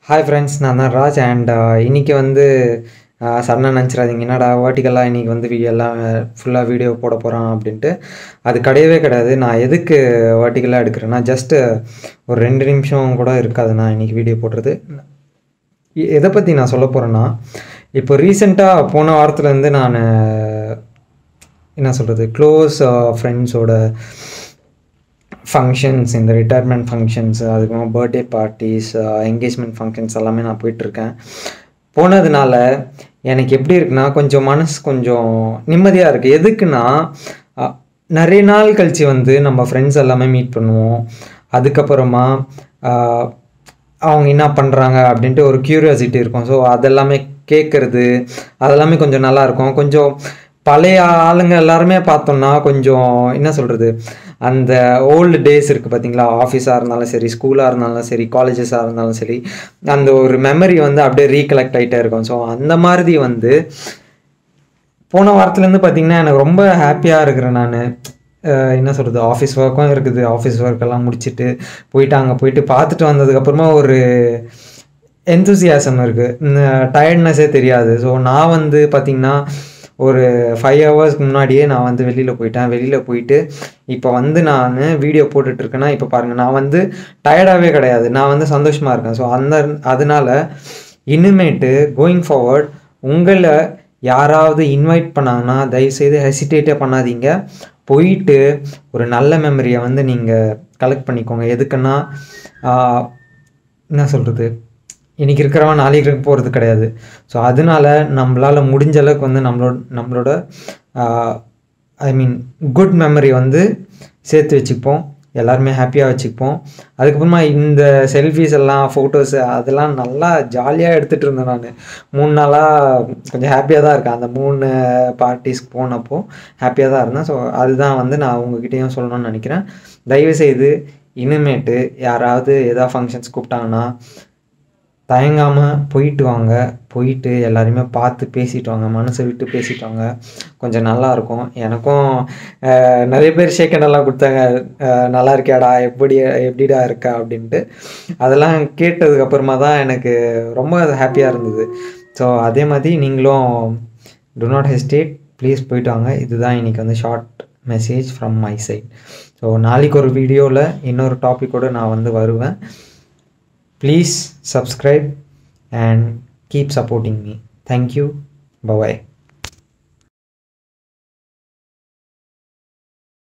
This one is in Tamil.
ஹாய் ஃப்ரெண்ட்ஸ் நான் தான் ராஜ் அண்ட் இன்றைக்கி வந்து சடனாக நினச்சிடாதீங்க என்னடா வேர்ட்டிக்கலாக இன்றைக்கி வந்து வீடியோ எல்லாம் ஃபுல்லாக வீடியோ போட போகிறான் அப்படின்ட்டு அது கிடையவே கிடையாது நான் எதுக்கு வேர்ட்டிக்கலாக எடுக்கிறேன்னா ஜஸ்ட்டு ஒரு ரெண்டு நிமிஷம் கூட இருக்காது நான் இன்றைக்கி வீடியோ போடுறது எ- எதை பற்றி நான் சொல்ல போகிறேன்னா இப்போ ரீசெண்டாக போன வாரத்துலேருந்து நான் என்ன சொல்கிறது க்ளோஸ் ஃப்ரெண்ட்ஸோட ஃபங்க்ஷன்ஸ் இந்த ரிட்டையர்மெண்ட் ஃபங்க்ஷன்ஸ் அதுக்கப்புறம் பர்த்டே பார்ட்டிஸ் என்கேஜ்மெண்ட் ஃபங்க்ஷன்ஸ் எல்லாமே நான் போயிட்டுருக்கேன் போனதுனால எனக்கு எப்படி இருக்குன்னா கொஞ்சம் மனசு கொஞ்சம் நிம்மதியாக இருக்குது எதுக்குன்னா அஹ், நிறைய நாள் கழித்து வந்து நம்ம ஃப்ரெண்ட்ஸ் எல்லாமே மீட் பண்ணுவோம் அதுக்கப்புறமா அஹ், அவங்க என்ன பண்ணுறாங்க அப்படின்ட்டு ஒரு க்யூரியாசிட்டி இருக்கும் ஸோ அதெல்லாமே கேட்குறது அதெல்லாமே கொஞ்சம் நல்லா இருக்கும் கொஞ்சம் பழைய ஆளுங்க எல்லாருமே பார்த்தோம்னா கொஞ்சம் என்ன சொல்கிறது அந்த ஓல்டு டேஸ் இருக்குது பார்த்தீங்களா ஆஃபீஸாக இருந்தாலும் சரி ஸ்கூலாக இருந்தாலும் சரி காலேஜஸாக இருந்தாலும் சரி அந்த ஒரு மெமரி வந்து அப்படியே ரீகலெக்ட் ஆகிட்டே இருக்கும் ஸோ அந்த மாதிரி வந்து போன வாரத்துலேருந்து பார்த்தீங்கன்னா எனக்கு ரொம்ப ஹாப்பியாக இருக்கிறேன் நான் என்ன சொல்கிறது ஆஃபீஸ் ஒர்க்கும் இருக்குது ஆஃபீஸ் ஒர்க்கெல்லாம் முடிச்சுட்டு போயிட்டு அங்கே போயிட்டு பார்த்துட்டு வந்ததுக்கப்புறமா ஒரு எந்தூசியாசம் இருக்குது டயர்ட்னஸே தெரியாது ஸோ நான் வந்து பார்த்திங்கன்னா ஒரு ஃபைவ் ஹவர்ஸ்க்கு முன்னாடியே நான் வந்து வெளியில் போயிட்டேன் வெளியில் போயிட்டு இப்போ வந்து நான் வீடியோ போட்டுட்ருக்கேன்னா இப்போ பாருங்கள் நான் வந்து டயர்டாகவே கிடையாது நான் வந்து சந்தோஷமாக இருக்கேன் ஸோ அந்த அதனால இனிமேட்டு கோயிங் ஃபார்வர்ட் உங்களை யாராவது இன்வைட் பண்ணாங்கன்னா தயவுசெய்து ஹெசிடேட்டே பண்ணாதீங்க போயிட்டு ஒரு நல்ல மெமரியை வந்து நீங்கள் கலெக்ட் பண்ணிக்கோங்க எதுக்குன்னா ஆஹ், என்ன சொல்கிறது இன்னைக்கு இருக்கிறவன் நாளைக்கு இருக்க போகிறது கிடையாது ஸோ அதனால நம்மளால் முடிஞ்ச அளவுக்கு வந்து நம்மளோட நம்மளோட ஐ மீன் குட் மெமரி வந்து சேர்த்து வச்சுப்போம் எல்லாருமே ஹாப்பியாக வச்சுப்போம் அதுக்கப்புறமா இந்த செல்ஃபிஸ் எல்லாம் ஃபோட்டோஸ் அதெல்லாம் நல்லா ஜாலியாக எடுத்துகிட்டு இருந்தேன் நான் மூணு நாளாக கொஞ்சம் ஹாப்பியாக தான் இருக்கேன் அந்த மூணு பார்ட்டிஸ்க்கு போனப்போ ஹாப்பியாக தான் இருந்தேன் ஸோ அதுதான் வந்து நான் உங்ககிட்டயும் சொல்லணும்னு நினைக்கிறேன் தயவுசெய்து இனிமேட்டு யாராவது ஏதாவது ஃபங்க்ஷன்ஸ் கூப்பிட்டாங்கன்னா தயங்காமல் போயிட்டு வாங்க போயிட்டு எல்லாரையுமே பார்த்து பேசிட்டு வாங்க மனசை விட்டு பேசிட்டு வாங்க கொஞ்சம் நல்லா இருக்கும் எனக்கும் அஹ், நிறைய பேர் ஷேக்கண்டெல்லாம் கொடுத்தாங்க அஹ், நல்லா இருக்கியாடா எப்படி எப்படிடா இருக்கா அப்படின்ட்டு அதெல்லாம் கேட்டதுக்கு அப்புறமா தான் எனக்கு ரொம்ப ஹாப்பியாக இருந்தது ஸோ அதே மாதிரி நீங்களும் டு நாட் ஹெசிடேட் ப்ளீஸ் போயிட்டு வாங்க இதுதான் இன்னைக்கு வந்து short message from my side so நாளைக்கு ஒரு வீடியோவில் இன்னொரு டாப்பிக்கோடு நான் வந்து வருவேன் Please subscribe and keep supporting me. Thank you. Bye bye.